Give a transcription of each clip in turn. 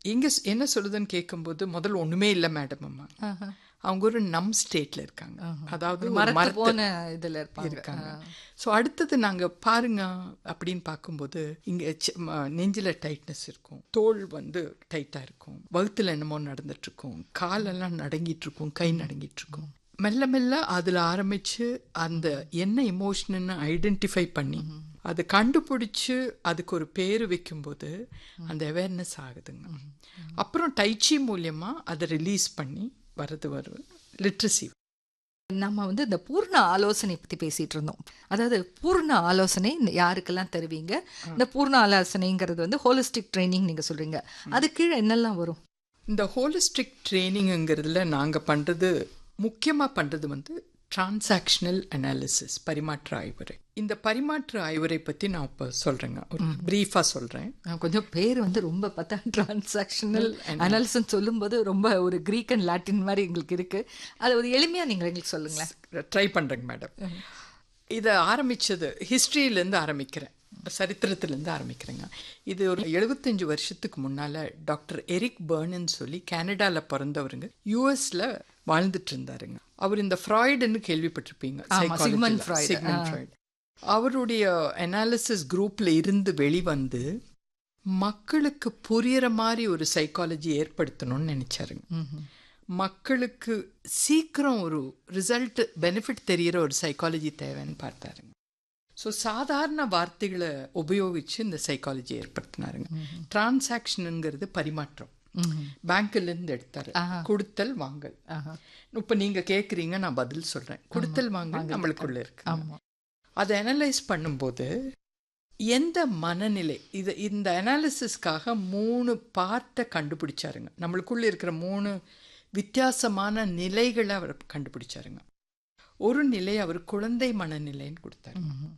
இங்க ஸ்- என்ன சொல்லுதுன்னு கேட்கும்போது முதல்ல ஒண்ணுமே இல்லை மேடம் அம்மா அவங்க ஒரு நம் ஸ்டேட்ல இருக்காங்க அதாவது ஒரு மரத்து மரத்து போன இதுல இருப்பாங்க இருக்காங்க ஸோ அடுத்தது நாங்க பாருங்க அப்படின்னு பார்க்கும்போது இங்க சி- ம- நெஞ்சில டைட்னஸ் இருக்கும் தோல் வந்து டைட்டா இருக்கும் வகுத்துல என்னமோ நடந்துட்டு இருக்கும் காலெல்லாம் நடுங்கிட்டு இருக்கும் கை நடுங்கிட்டு இருக்கும் மெல்ல மெல்ல அதுல ஆரம்பிச்சு அந்த என்ன எமோஷன்னு ஐடென்டிஃபை பண்ணி அதை கண்டுபிடிச்சு அதுக்கு ஒரு பேர் வைக்கும்போது அந்த அவேர்னஸ் ஆகுதுங்க அப்புறம் டைச்சி மூலியமா அதை ரிலீஸ் பண்ணி வர்றது வரும் லிட்ரஸி நம்ம வந்து இந்த பூர்ண ஆலோசனை பத்தி பேசிட்டு இருந்தோம் அதாவது பூர்ண ஆலோசனை இந்த யாருக்கெல்லாம் தருவீங்க இந்த பூர்ண ஆலோசனைங்கிறது வந்து ஹோலிஸ்டிக் ட்ரைனிங் நீங்க சொல்றீங்க அது கீழே என்னெல்லாம் வரும் இந்த ஹோலிஸ்டிக் ட்ரைனிங்கிறதுல நாங்கள் பண்ணுறது முக்கியமாக பண்ணுறது வந்து டிரான்சாக்ஷனல் அனாலிசிஸ் பரிமாற்ற ஆய்வுரை இந்த பரிமாற்ற ஆய்வுரை பற்றி நான் இப்போ சொல்கிறேங்க ஒரு ப்ரீஃபாக சொல்கிறேன் நான் கொஞ்சம் பேர் வந்து ரொம்ப பார்த்தா டிரான்சாக்ஷனல் அனாலிசன் சொல்லும்போது ரொம்ப ஒரு கிரீக் அண்ட் லாட்டின் மாதிரி எங்களுக்கு இருக்கு அது ஒரு எளிமையா நீங்க எங்களுக்கு சொல்லுங்களேன் ட்ரை பண்ணுறேங்க மேடம் இதை ஆரம்பித்தது ஹிஸ்ட்ரியிலேருந்து ஆரம்பிக்கிறேன் சரித்திரத்திலேருந்து ஆரம்பிக்கிறேங்க இது ஒரு எழுபத்தஞ்சு வருஷத்துக்கு முன்னால் டாக்டர் எரிக் பர்னன்னு சொல்லி கனடாவில் பிறந்தவருங்க யூஎஸில் வாழ்ந்துட்டு இருந்தாருங்க அவர் இந்த ஃப்ராய்டுன்னு கேள்விப்பட்டிருப்பீங்க ஆமா, psychology Sigmund ல. Freud. Sigmund Freud. அவருடைய அனாலிசிஸ் குரூப்ல இருந்து வெளிவந்து மக்களுக்கு புரியற மாதிரி ஒரு சைக்காலஜி ஏற்படுத்தணும்னு நினைச்சாருங்க மக்களுக்கு சீக்கிரம் ஒரு ரிசல்ட் பெனிஃபிட் தெரியிற ஒரு சைக்காலஜி தேவைன்னு பார்த்தாருங்க ஸோ சாதாரண வார்த்தைகளை உபயோகிச்சு இந்த சைக்காலஜி ஏற்படுத்தினாருங்க டிரான்சாக்ஷனுங்கிறது பரிமாற்றம் பேங்க்ல இருந்து எடுத்தாரு கொடுத்தல் வாங்கல் இப்ப நீங்க கேக்குறீங்க நான் பதில் சொல்றேன் கொடுத்தல் வாங்கல் நம்மளுக்குள்ள இருக்கு ஆமா அதை அனலைஸ் பண்ணும்போது எந்த மனநிலை இது இந்த அனாலிசிஸ்க்காக மூணு பார்ட்டை கண்டுபிடிச்சாருங்க நம்மளுக்குள்ள இருக்கிற மூணு வித்தியாசமான நிலைகளை அவர் கண்டுபிடிச்சாருங்க ஒரு நிலை அவர் குழந்தை மனநிலைன்னு கொடுத்தாரு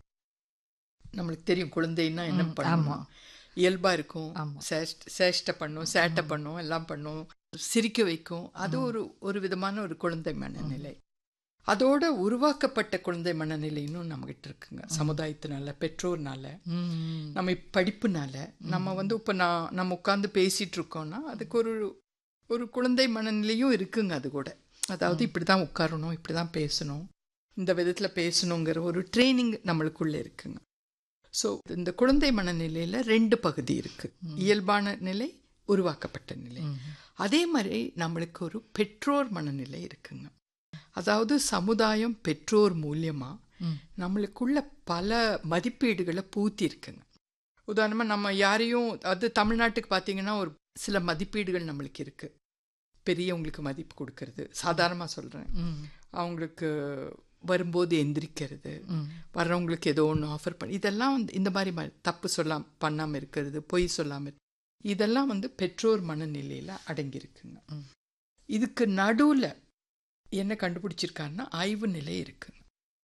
நம்மளுக்கு தெரியும் குழந்தைன்னா என்ன பண்ணும் இயல்பா இருக்கும் சேஷ்ட- சேஷ்டை பண்ணும் சேட்டை பண்ணும் எல்லாம் பண்ணும் சிரிக்க வைக்கும் அது ஒரு ஒரு விதமான ஒரு குழந்தை மனநிலை அதோட உருவாக்கப்பட்ட குழந்தை மனநிலைன்னு நம்மகிட்ட இருக்குங்க சமுதாயத்தினால பெற்றோர்னால நம்ம இப்ப படிப்புனால நம்ம வந்து இப்ப நான் நம்ம உட்கார்ந்து பேசிட்டு இருக்கோம்னா அதுக்கு ஒரு ஒரு குழந்தை மனநிலையும் இருக்குங்க அது கூட அதாவது இப்படிதான் உட்காரணும் இப்படிதான் பேசணும் இந்த விதத்துல பேசணுங்கிற ஒரு ட்ரைனிங் நம்மளுக்குள்ள இருக்குங்க ஸோ இந்த குழந்தை மனநிலையில ரெண்டு பகுதி இருக்கு இயல்பான நிலை உருவாக்கப்பட்ட நிலை அதே மாதிரி நம்மளுக்கு ஒரு பெற்றோர் மனநிலை இருக்குங்க அதாவது சமுதாயம் பெற்றோர் மூலியமா நம்மளுக்குள்ள பல மதிப்பீடுகளை பூத்தி இருக்குங்க உதாரணமா நம்ம யாரையும் அது தமிழ்நாட்டுக்கு பார்த்தீங்கன்னா ஒரு சில மதிப்பீடுகள் நம்மளுக்கு இருக்கு பெரியவங்களுக்கு மதிப்பு கொடுக்கறது சாதாரணமாக சொல்றேன் அவங்களுக்கு வரும்போது எந்திரிக்கிறது வர்றவங்களுக்கு ஏதோ ஒன்று ஆஃபர் பண்ணி இதெல்லாம் வந்து இந்த மாதிரி ம- தப்பு சொல்லாம பண்ணாமல் இருக்கிறது பொய் சொல்லாமல் இரு- இதெல்லாம் வந்து பெற்றோர் மனநிலையில் அடங்கியிருக்குங்க இதுக்கு நடுவில் என்ன கண்டுபிடிச்சிருக்காருன்னா ஆய்வு நிலை இருக்குங்க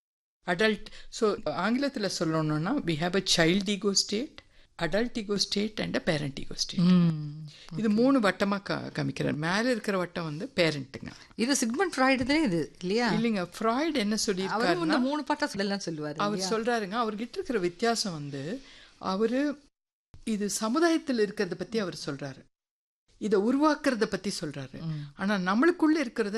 அடல்ட் ஸோ ஆங்கிலத்தில் சொல்லணும்னா we have a child ego state adult ego state and a parent ego state இது மூணு வட்டமா க காமிக்கிறார் மேல இருக்கிற வட்டம் வந்து பேரண்ட்டுங்க இது சிக்மண்ட் ஃப்ராய்டு இது இல்லையா இல்லைங்க ஃப்ராய்டு என்ன அவரும் சொல்லியிருக்காருன்னா இந்த மூணு பாட்டா சொல்லலாம் சொல்லுவாரு அவர் சொல்றாருங்க அவர்கிட்ட இருக்கிற வித்தியாசம் வந்து அவரு இது சமுதாயத்தில் இருக்கிறத பத்தி அவர் சொல்றாரு இதை உருவாக்குறத பத்தி சொல்றாரு ஆனா நம்மளுக்குள்ள இருக்கிறத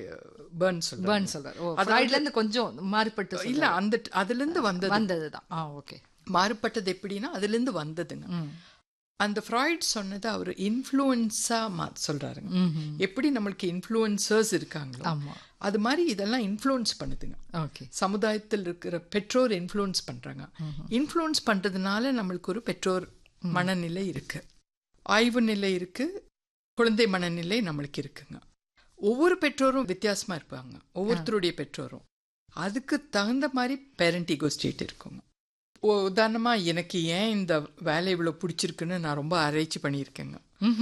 பேர்ன் சொல்றாரு பர்ன் சொல்றாரு ஓ ஃப்ராய்ட்ல இருந்து கொஞ்சம் மாறுபட்டு இல்ல அந்த அதுல இருந்து வந்தது வந்ததுதான் ஆ ஓகே மாறுபட்டது எப்படின்னா அதுல இருந்து வந்ததுங்க அந்த ஃப்ராய்ட் சொன்னது அவர் இன்ஃப்ளூயன்ஸா சொல்றாருங்க எப்படி நம்மளுக்கு இன்ஃப்ளூயன்சர்ஸ் இருக்காங்களோ ஆமா அது மாதிரி இதெல்லாம் இன்ஃப்ளூயன்ஸ் பண்ணுதுங்க ஓகே சமுதாயத்தில் இருக்கிற பெற்றோர் இன்ஃப்ளூயன்ஸ் பண்றாங்க இன்ஃப்ளூயன்ஸ் பண்றதுனால நம்மளுக்கு ஒரு பெற்றோர் மனநிலை இருக்கு ஆய்வு நிலை இருக்கு குழந்தை மனநிலை நம்மளுக்கு இருக்குங்க ஒவ்வொரு பெற்றோரும் வித்தியாசமா இருப்பாங்க ஒவ்வொருத்தருடைய பெற்றோரும் அதுக்கு தகுந்த மாதிரி பேரண்ட் ஈகோ ஸ்டேட் இருக்குங்க உ- உதாரணமா எனக்கு ஏன் இந்த வேலை இவ்வளவு பிடிச்சிருக்குன்னு நான் ரொம்ப ஆராய்ச்சி பண்ணியிருக்கேங்க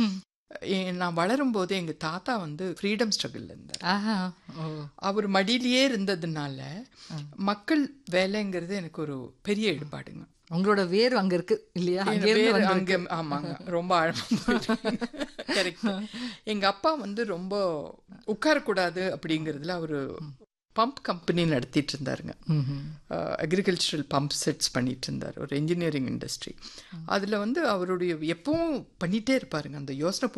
ஏ- நான் வளரும் போது எங்க தாத்தா வந்து ஃப்ரீடம் ஸ்ட்ரகிள் இருந்தார் ஆஹா ஓ அவர் மடியிலேயே இருந்ததுனால மக்கள் வேலைங்கிறது எனக்கு ஒரு பெரிய ஈடுபாடுங்க உங்களோட வேர் அங்க இருக்கு இல்லையா என் அங்கே இருந்து வேறு வந்திருக்கு. அங்க ஆமாங்க ரொம்ப ஆழமா கரெக்ட் எங்க அப்பா வந்து ரொம்ப உட்காரக்கூடாது அப்படிங்கிறதுல அவரு பம்ப் கம்பெனி நடத்திட்டு இருந்தாருங்க ம்ஹும். அக்ரிகல்ச்சரல் பம்ப் செட்ஸ் பண்ணிட்டு இருந்தார் ஒரு இன்ஜினியரிங் இண்டஸ்ட்ரி அதுல வந்து அவருடைய எப்பவும் பண்ணிட்டே இருப்பாருங்க அந்த யோசனை